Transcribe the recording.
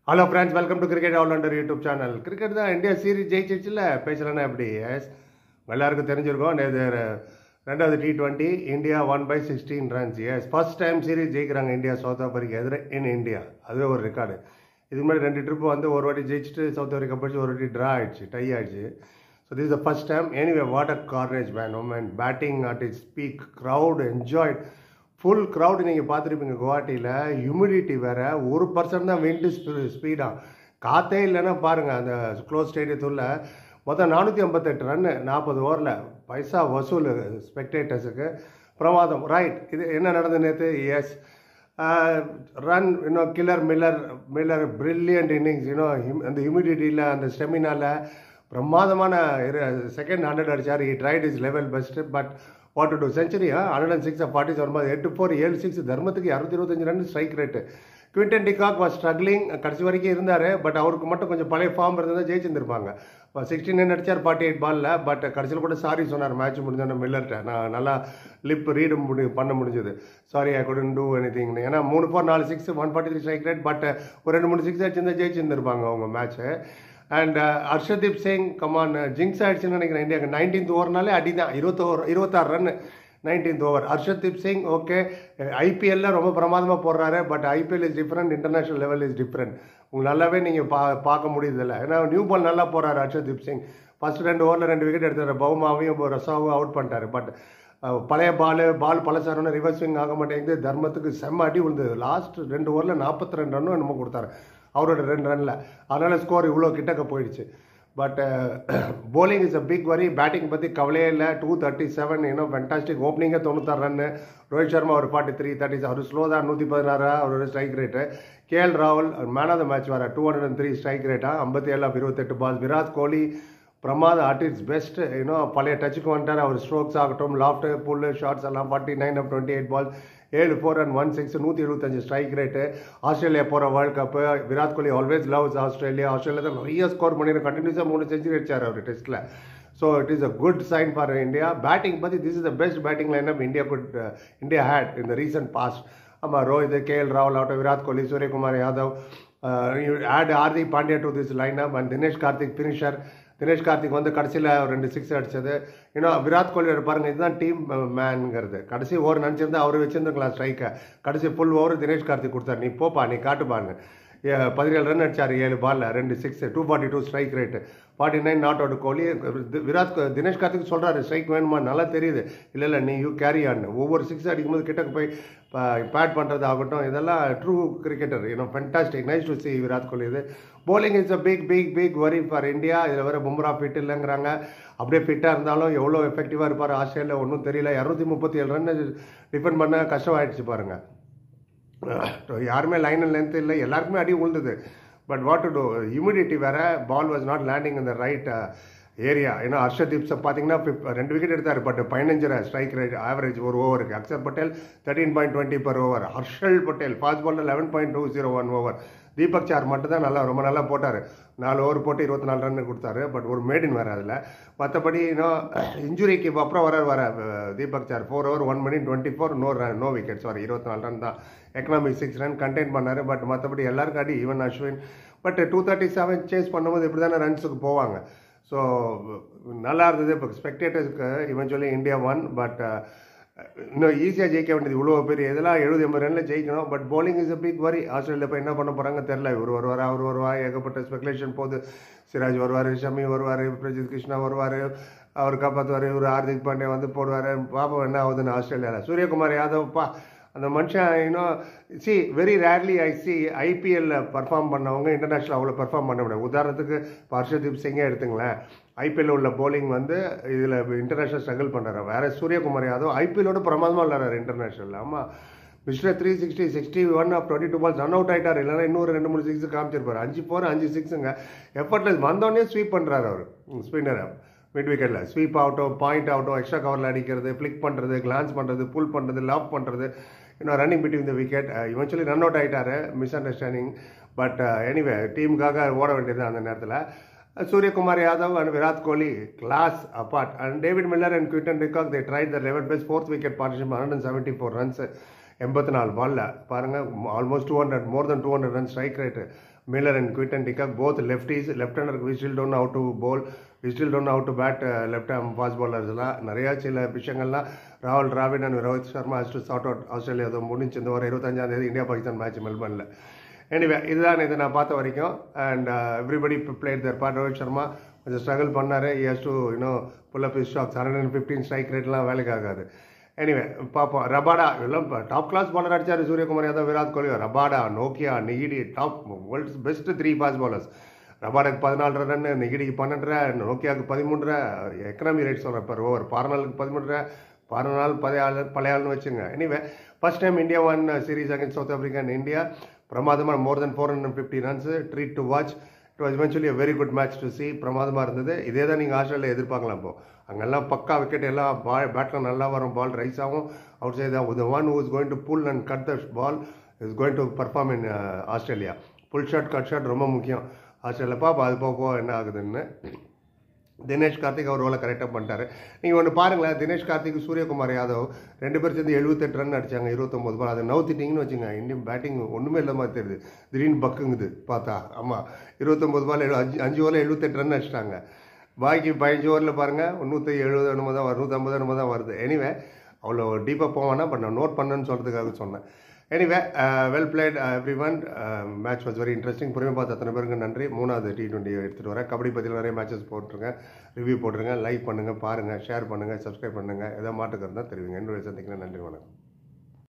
Hello friends welcome to cricket all rounder YouTube channel cricket தான் India series ஜெயிச்சிச்சுல பேசலன்னா எப்படி எஸ் எல்லாருக்கும் தெரிஞ்சிருக்கும் நேற்று ரெண்டாவது T twenty India won by sixteen runs yes first time series ஜெயிக்கிறாங்க இந்தியா சவுத் ஆப்பிரிக்கா எதிர இன் இந்தியா அதுவே ஒரு ரெக்கார்டு இதுக்கு முன்னாடி ரெண்டு ட்ரிப்பு வந்து ஒரு வாட்டி ஜெயிச்சுட்டு சவுத் ஆப்பிரிக்கா போயிடுச்சு ஒரு வாட்டி ட்ரா ஆயிடுச்சு டை ஆயிடுச்சு so this the first time anyway what a carnage man man batting at it speak crowd enjoyed full crowd நீங்கள் பார்த்துருப்பீங்க குவாஹாட்டியில் ஹியூமிடிட்டி வேறு ஒரு பர்சன்ட் தான் விண்டு ஸ்பீடாக காற்றே இல்லைன்னா பாருங்கள் அந்த க்ளோஸ் ஸ்டேடியத்துள்ள மொத்தம் நானூற்றி ஐம்பத்தெட்டு ரன்னு நாற்பது ஓவரில் பைசா வசூல் ஸ்பெக்டேட்டர்ஸுக்கு பிரமாதம் ரைட் இது என்ன நடந்தது நேற்று எஸ் ரன் இன்னும் killer Miller Miller brilliant innings இன்னும் அந்த ஹியூமிடிட்டியில் அந்த ஸ்டெமினாவில் பிரமாதமான செகண்ட் ஹண்ட்ரட் அடிச்சார் he tried his level best but what to do செஞ்சுரியா hundred and six forty seven எட்டு ஃபோர் ஏழு சிக்ஸ் தர்மத்துக்கு இரநூத்தி இருபத்தஞ்சு run strike rate Quinton de Kock was struggling கடைசி வரைக்கும் இருந்தார் பட் அவருக்கு மட்டும் கொஞ்சம் பழைய ஃபார்ம் இருந்தால் ஜெயிச்சிருந்துருப்பாங்க இப்போ சிக்ஸ்டி நைன் அடிச்சார் ஃபார்ட்டி எயிட் பாலில் பட் கடைசியில் கூட சாரி சொன்னார் மேட்ச் முடிஞ்சோன்னு மில்லர்ட்ட நான் நல்லா லிப் ரீடு முடி பண்ண முடிஞ்சது sorry I couldn't do anything ஏன்னா மூணு ஃபோர் நாலு six one forty three strike rate but ஒரு ரெண்டு மூணு சிக்ஸ் அடிச்சிருந்தா ஜெயிச்சிருந்துருப்பாங்க அவங்க மேட்ச்சு அண்ட் ஹர்ஷதீப் சிங் கமான் ஜிங்ஸ் ஆயிடுச்சுன்னு நினைக்கிறேன் இந்தியாவுக்கு நைன்டீன்த் ஓவர்னாலே அடி தான் இருபத்தோர் இருபத்தாறு ரன் nineteenth over Harshdeep Singh okay ஐபிஎல்ல ரொம்ப பிரமாதமாக போடுறாரு but IPL is different international level is different உங்களுக்கு நல்லாவே நீங்கள் பா பார்க்க முடியுதில்ல ஏன்னா நியூ பால் நல்லா போகிறாரு ஹர்ஷதீப் சிங் ஃபர்ஸ்ட் ரெண்டு ஓவரில் ரெண்டு விக்கெட் எடுத்தார் பவுமாவையும் ரசாவும் அவுட் பண்ணிட்டாரு பட் பழைய பால் பால் பழசாரோன்னு ரிவர்ஸ் ஸ்விங் ஆக மாட்டேங்குது தர்மத்துக்கு செம்ம அடி விழுந்தது லாஸ்ட் ரெண்டு ஓவரில் நாற்பத்தி ரெண்டு ரன்னும் என்னமோ கொடுத்தாரு அவரோட ரெண்டு ரனில் அதனால் ஸ்கோர் இவ்வளோ கிட்டக்க போயிடுச்சு but bowling is a big worry batting பற்றி கவலையே இல்லை டூ தேர்ட்டி செவன் இன்னும் ஃபென்டாஸ்டிக் ஓப்பனிங்கே தொண்ணூத்தாறு ரன்னு ரோஹித் சர்மா ஒரு ஃபார்ட்டி த்ரீ தேர்ட்டி அவர் ஸ்லோ தான் நூற்றி பதினாறு அவரோட ஸ்ட்ரைக் ரேட்டு கேஎல் ராகுல் மேன் ஆஃப் த மேட்ச் வர two hundred and three strike ரேட்டா ஐம்பத்தி ஏழு இருபத்தெட்டு பால் விராட் கோலி பிரமாத அட் இட்ஸ் பெஸ்ட் இன்னும் பழைய டச்சுக்கு வந்துட்டார் அவர் ஸ்ட்ரோக்ஸ் ஆகட்டும் லாஃப்ட் புல்லு ஷார்ட்ஸ் எல்லாம் forty nine off twenty eight ball ஏழு ஃபோர் அண்ட் ஒன் சிக்ஸ் நூற்றி எழுபத்தஞ்சு ஸ்ட்ரைக் ரேட்டு ஆஸ்திரேலியா போகிற world cup Virat Kohli always loves Australia Australia தான் நிறைய ஸ்கோர் பண்ணிடுற கண்டினியூஸாக மூணு செஞ்சுரி அடிச்சார் அவர் டெஸ்ட்டில் so it is a good sign for India batting பற்றி this is the best batting line up India good India had the recent past ஆமாம் ரோஹித் கே எல் ராகுல் ஆகட்டும் Virat Kohli Suryakumar Yadav add Hardik Pandya to this line up and Dinesh Karthik finisher Dinesh Karthik வந்து கடைசியில் ரெண்டு சிக்ஸ் அடிச்சது இன்னும் விராட் கோலி பாருங்க இதுதான் டீம் மேனுங்கிறது கடைசி ஓவர் நினச்சிருந்தா அவர் வச்சிருந்துக்கலாம் ஸ்ட்ரைக்கை கடைசி ஃபுல் ஓவர் தினேஷ் கார்த்திக் கொடுத்தாரு நீ போப்பா நீ காட்டுப்பாருங்க பதினேழு ரன் அடிச்சார் ஏழு பாலில் ரெண்டு six two forty two strike rate forty nine not out Kohli Virat Dinesh Karthik சொல்கிறாரு ஸ்ட்ரைக் வேணுமா நல்லா தெரியுது இல்லை இல்லை நீ யூ கேரி ஆன் ஒவ்வொரு சிக்ஸ் அடிக்கும்போது கிட்டக்கு போய் பேட் பண்ணுறது ஆகட்டும் இதெல்லாம் ட்ரூ கிரிக்கெட்டர் இன்னும் fantastic nice to see Virat Kohli இது bowling is a big big big worry for India இதில் வேறு பும்ரா ஃபிட் இல்லைங்கிறாங்க அப்படியே ஃபிட்டாக இருந்தாலும் எவ்வளோ எஃபெக்டிவாக இருப்பார் ஆஸ்திரேலியா ஒன்றும் தெரியல இரநூத்தி முப்பத்தி ஏழு ரன் டிஃபெண்ட் பண்ண கஷ்டமாயிடுச்சு பாருங்கள் யாருமே லைன் அண்ட் லென்த் இல்லை எல்லாருக்குமே அடி உழுந்தது but what to do humidity வேறு பால் வாஸ் நாட் லேண்டிங் இந்த ரைட் ஏரியா ஏன்னா ஹர்ஷதீப் பார்த்தீங்கன்னா ரெண்டு விக்கெட் எடுத்தார் பட் பதினஞ்சரை ஸ்ட்ரைக் ரேட் ஆவரேஜ் ஒரு ஓவருக்கு Axar Patel thirteen point twenty per over Harshal Patel fast பாலில் eleven point two zero one over Deepak Chahar மட்டும் தான் நல்லா ரொம்ப நல்லா போட்டார் நாலு ஓவர் போட்டு இருபத்தி நாலு ரன் கொடுத்தாரு பட் ஒரு மேடின் வேறு அதில் மற்றபடி இன்னும் இன்ஜுரிக்கு அப்புறம் வர வர Deepak Chahar four over one money twenty four no run no wicket sorry இருபத்தி நாலு ரன் தான் எக்கனாமிக் சிக்ஸ் ரன் கண்டெயின் பண்ணார் பட் மற்றபடி எல்லாருக்கும் அடி even Ashwin but two thirty seven chase பண்ணும்போது இப்படி தானே ரன்ஸுக்கு போவாங்க ஸோ நல்லா இருந்தது இப்போ ஸ்பெக்டேட்டர்ஸ்க்கு இவென்ச்சுவலி இந்தியா ஒன் பட் இன்னும் ஈஸியாக ஜெயிக்க வேண்டியது இவ்வளோ பெரிய இதெல்லாம் எழுபது எண்பது ரனில் ஜெயிக்கணும் but bowling is a big worry Australia போய் என்ன பண்ண போகிறாங்க தெரில இவர் வருவார் அவர் வருவார் ஏகப்பட்ட ஸ்பெகுலேஷன் போகுது சிராஜ் வருவார் ஷமி வருவார் பிரஜித் கிருஷ்ணா வருவார் அவர் காப்பாற்றுவார் இவர் ஹார்திக் பாண்டியா வந்து போடுவார் பாப்போம் என்ன ஆகுதுன்னு ஆஸ்திரேலியாவில் சூரியகுமார் யாதவ்ப்பா அந்த மனுஷன் இன்னும் see very rarely I see ஐபிஎல்ல பர்ஃபார்ம் பண்ணவங்க இன்டர்நேஷ்னல் அவ்வளோ பர்ஃபார்ம் பண்ண முடியாது உதாரணத்துக்கு ஹர்ஷதீப் சிங்கே எடுத்துங்களேன் ஐபிஎல் உள்ள போலிங் வந்து இதில் இன்டர்நேஷ்னல் ஸ்ட்ரகிள் பண்ணுறாரு வேற சூரியகுமார் யாதவ் ஐபிஎல்லோட பிரமாதமாக விளாட்றாரு இன்டர்நேஷ்னல் ஆமாம் mister three sixty sixty one off twenty two balls run out ஆகிட்டார் இல்லைனா இன்னொரு ரெண்டு மூணு சிக்ஸ் காமிச்சிருப்பார் அஞ்சு ஃபோர் அஞ்சு சிக்ஸுங்க எஃபர்ட்லெஸ் வந்தோடனே ஸ்வீப் பண்ணுறாரு அவர் ஸ்பின்னரை மிட் விக்கெட்டில் ஸ்வீப் ஆகட்டும் பாயிண்ட் ஆகட்டும் எக்ஸ்ட்ரா கவரில் அடிக்கிறது ஃப்ளிக் பண்ணுறது கிளான்ஸ் பண்ணுறது புல் பண்ணுறது லாப் பண்ணுறது இன்னும் running between the wicket eventually run out ஆகிட்டாரு மிஸ் அண்டர்ஸ்டாண்டிங் பட் எனிவே டீமுக்காக ஓட வேண்டியது அந்த நேரத்தில் Suryakumar Yadav and Virat Kohli class apart and David Miller and Quinton de Kock they try the level best fourth wicket partnership hundred and seventy four runs எண்பத்தி நாலு பாலில் பாருங்கள் almost two hundred more than two hundred run strike rate Miller and Quinton de Kock, both lefties. Left-hander, we still don't know how to bowl. We still don't know how to bat uh, left-arm fast bowlers எல்லாம் நிறையா சில விஷயங்கள்லாம் ராகுல் Dravid and Rohit Sharma has to sort out Australia அது முடிஞ்சு இந்த ஒரு இருபத்தஞ்சாம் தேதி இந்தியா பாகிஸ்தான் மேட்ச் மெல்பர்னில் எனிவே இதுதான் இதை நான் பார்த்த வரைக்கும் and everybody played their part Rohit Sharma கொஞ்சம் ஸ்ட்ரகிள் பண்ணார் இயர்ஸ் டு இன்னும் pull up socks hundred and fifteen strike ரேட்லாம் வேலைக்கு ஆகாது எனிவே பார்ப்போம் ரபாடா எல்லாம் டாப் கிளாஸ் பாலர் அடிச்சார் சூரியகுமார் யாதவ் விராட் கோலி ரபாடா நோக்கியா Ngidi top world's best three fast bowlers ரபாடாக்கு பதினாலு ரன் நெகிடிக்கு பன்னெண்டரை நோக்கியாவுக்கு பதிமூன்றரை எக்கனாமி ரேட் சொல்கிறேன் இப்போ ஓவர் பாரனாலுக்கு பதிமூன்றரை பாரனால் பழைய ஆள் பழைய ஆள்னு வச்சுங்க anyway first time India won series against South Africa and India பிரமாதமாக more than four hundred fifty runs treat to watch it was eventually a very good match to see பிரமாதமாக இருந்தது இதே தான் நீங்கள் ஆஸ்திரேலியா எதிர்பார்க்கலாம் இப்போ அங்கெல்லாம் பக்கா விக்கெட் எல்லாம் பால் பேட்டில் நல்லா வரும் பால் ரைஸ் ஆகும் அவுட் சைட் தான் the one who is going to pull and cut the ball is going to perform in uh, Australia pull shot cut shot ரொம்ப முக்கியம் ஆஸ்திரேலியா பாப்பா அது போக போக என்ன ஆகுதுன்னு தினேஷ் கார்த்திக் அவர் ரோலை கரெக்டாக பண்ணிட்டாரு நீங்கள் ஒன்று பாருங்களேன் தினேஷ் கார்த்திக் சூரியகுமார் யாதவ் ரெண்டு பேரும் சேர்ந்து எழுபத்தெட்டு ரன் அடிச்சாங்க இருபத்தொம்போது பால் அதை நவுத்திட்டிங்கன்னு வச்சுங்க இந்தியன் பேட்டிங் ஒன்றுமே இல்லாம மாதிரி தெரியுது திடீர்னு பக்குங்குது பார்த்தா ஆமாம் இருபத்தொம்போது பால் எழு அஞ்சு அஞ்சு ஓவரில் எழுபத்தெட்டு ரன் அடிச்சிட்டாங்க பாக்கி பதினஞ்சு ஓவரில் பாருங்கள் நூற்றி எழுபது என்னமோ தான் வரும் நூற்றம்பது என்னமோ தான் வருது எனிவே அவ்வளோ டீப்பாக போவானா பட் நான் நோட் பண்ணேன்னு சொல்கிறதுக்காக சொன்னேன் anyway well played every one match was very interesting பொறுமை பார்த்த அத்தனை பேருக்கு நன்றி மூணாவது டி டுவெண்ட்டி எடுத்துகிட்டு வரேன் கபடி பற்றியில் நிறைய மேட்சஸ் போட்டுருங்க ரிவ்யூ போட்டுருங்க லைக் பண்ணுங்கள் பாருங்கள் ஷேர் பண்ணுங்கள் சப்ஸ்கிரைப் பண்ணுங்கள் எதாவது மாட்டுக்கு இருந்தால் தெரிவிங்க என்னுடைய சந்திக்கிறேன் நன்றி வணக்கம்